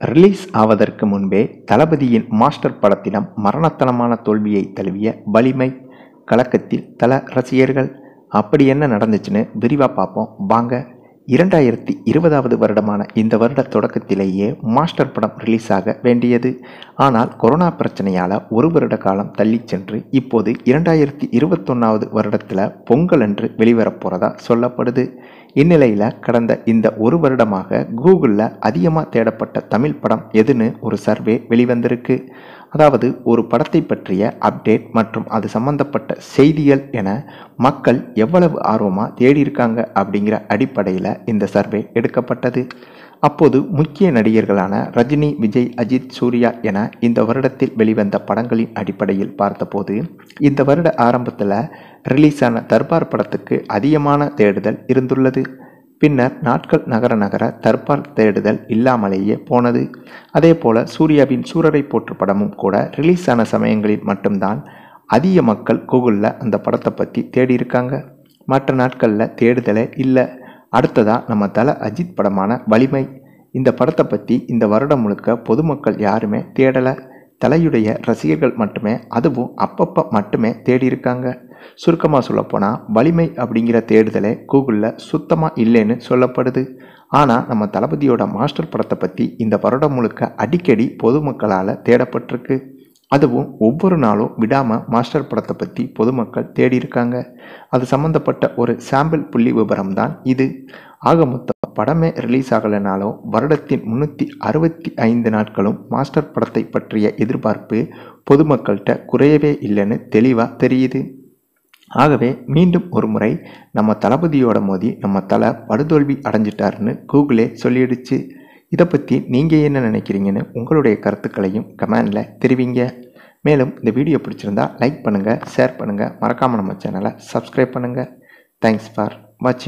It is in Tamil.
ரிலீஸ் ஆவதற்கு முன்பே தளபதியின் மாஸ்டர் படத்திடம் மரணத்தனமான தோல்வியை தழுவிய வலிமை கலக்கத்தில் தல ரசிகர்கள் அப்படி என்ன நடந்துச்சுன்னு விரிவாக பார்ப்போம் வாங்க இரண்டாயிரத்தி இருபதாவது வருடமான இந்த வருட தொடக்கத்திலேயே மாஸ்டர் படம் ரிலீஸ் ஆக வேண்டியது ஆனால் கொரோனா பிரச்சனையால் ஒரு வருட காலம் தள்ளி சென்று இப்போது இரண்டாயிரத்தி இருபத்தொன்னாவது வருடத்தில் பொங்கல் அன்று வெளிவரப் போகிறதா சொல்லப்படுது இந்நிலையில் கடந்த இந்த ஒரு வருடமாக கூகுளில் அதிகமாக தேடப்பட்ட தமிழ் படம் எதுன்னு ஒரு சர்வே வெளிவந்திருக்கு அதாவது ஒரு படத்தை பற்றிய அப்டேட் மற்றும் அது சம்பந்தப்பட்ட செய்திகள் என மக்கள் எவ்வளவு ஆர்வமாக தேடியிருக்காங்க அப்படிங்கிற அடிப்படையில் இந்த சர்வே எடுக்கப்பட்டது அப்போது முக்கிய நடிகர்களான ரஜினி விஜய் அஜித் சூர்யா என இந்த வருடத்தில் வெளிவந்த படங்களின் அடிப்படையில் பார்த்தபோது இந்த வருட ஆரம்பத்தில் ரிலீஸ் ஆன தர்பார் படத்துக்கு அதிகமான தேடுதல் இருந்துள்ளது பின்னர் நாட்கள் நகர நகர தற்பால் தேடுதல் இல்லாமலேயே போனது அதே போல சூர்யாவின் சூரரை போற்று படமும் கூட ரிலீஸ் ஆன சமயங்களில் மட்டும்தான் அதிக மக்கள் கூகுளில் அந்த படத்தை பற்றி தேடி இருக்காங்க மற்ற நாட்களில் தேடுதலே இல்லை அடுத்ததாக நம்ம தல அஜித் படமான வலிமை இந்த படத்தை பற்றி இந்த வருடம் முழுக்க பொதுமக்கள் யாருமே தேடலை தலையுடைய ரசிகர்கள் மட்டுமே அதுவும் அப்பப்போ மட்டுமே தேடி இருக்காங்க சுருக்கமாக சொல்லப்போனால் வலிமை அப்படிங்கிற தேடுதலே கூகுளில் சுத்தமாக இல்லைன்னு சொல்லப்படுது ஆனால் நம்ம தளபதியோட மாஸ்டர் படத்தை பற்றி இந்த வருடம் முழுக்க அடிக்கடி பொதுமக்களால் தேடப்பட்டிருக்கு அதுவும் ஒவ்வொரு நாளும் விடாமல் மாஸ்டர் படத்தை பற்றி பொதுமக்கள் தேடி இருக்காங்க அது சம்மந்தப்பட்ட ஒரு சாம்பிள் புள்ளி விவரம் தான் இது ஆக மொத்தம் படமே ரிலீஸ் ஆகலைனாலும் வருடத்தின் முன்னூற்றி அறுபத்தி ஐந்து நாட்களும் மாஸ்டர் படத்தை பற்றிய எதிர்பார்ப்பு பொதுமக்கள்கிட்ட குறையவே இல்லைன்னு தெளிவாக தெரியுது ஆகவே மீண்டும் ஒரு முறை நம்ம தளபதியோட மோதி நம்ம தலை படுதோல்வி அடைஞ்சிட்டாருன்னு கூகுளே சொல்லிடுச்சு இதை பற்றி நீங்கள் என்ன நினைக்கிறீங்கன்னு உங்களுடைய கருத்துக்களையும் கமெண்டில் தெரிவிங்க மேலும் இந்த வீடியோ பிடிச்சிருந்தா லைக் பண்ணுங்கள் ஷேர் பண்ணுங்கள் மறக்காமல் நம்ம சேனலை சப்ஸ்கிரைப் பண்ணுங்கள் தேங்க்ஸ் ஃபார் வாட்சிங்